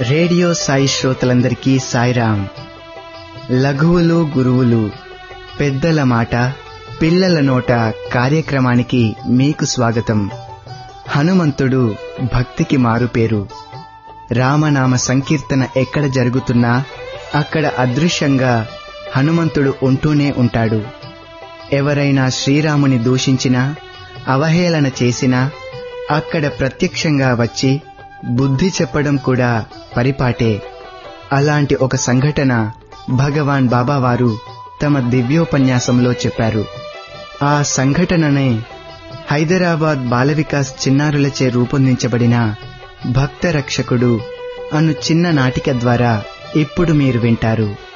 radio Sai శ్రోతలందరికీ సాయిరాం లఘువులు గురువులు పెద్దల మాట పిల్లల నోట కార్యక్రమానికి మీకు స్వాగతం హనుమంతుడు భక్తికి మారుపేరు రామనామ సంకీర్తన ఎక్కడ జరుగుతున్నా అక్కడ అదృశ్యంగా హనుమంతుడు ఉంటూనే ఉంటాడు ఎవరైనా శ్రీరాముని దూషించినా అవహేళన చేసినా అక్కడ ప్రత్యక్షంగా వచ్చి బుద్ధి చెప్పడం కూడా పరిపాటే అలాంటి ఒక సంఘటన భగవాన్ బాబావారు తమ దివ్యోపన్యాసంలో చెప్పారు ఆ సంఘటననే హైదరాబాద్ బాల వికాస్ చిన్నారులచే రూపొందించబడిన భక్త రక్షకుడు అను చిన్న నాటిక ద్వారా ఇప్పుడు మీరు వింటారు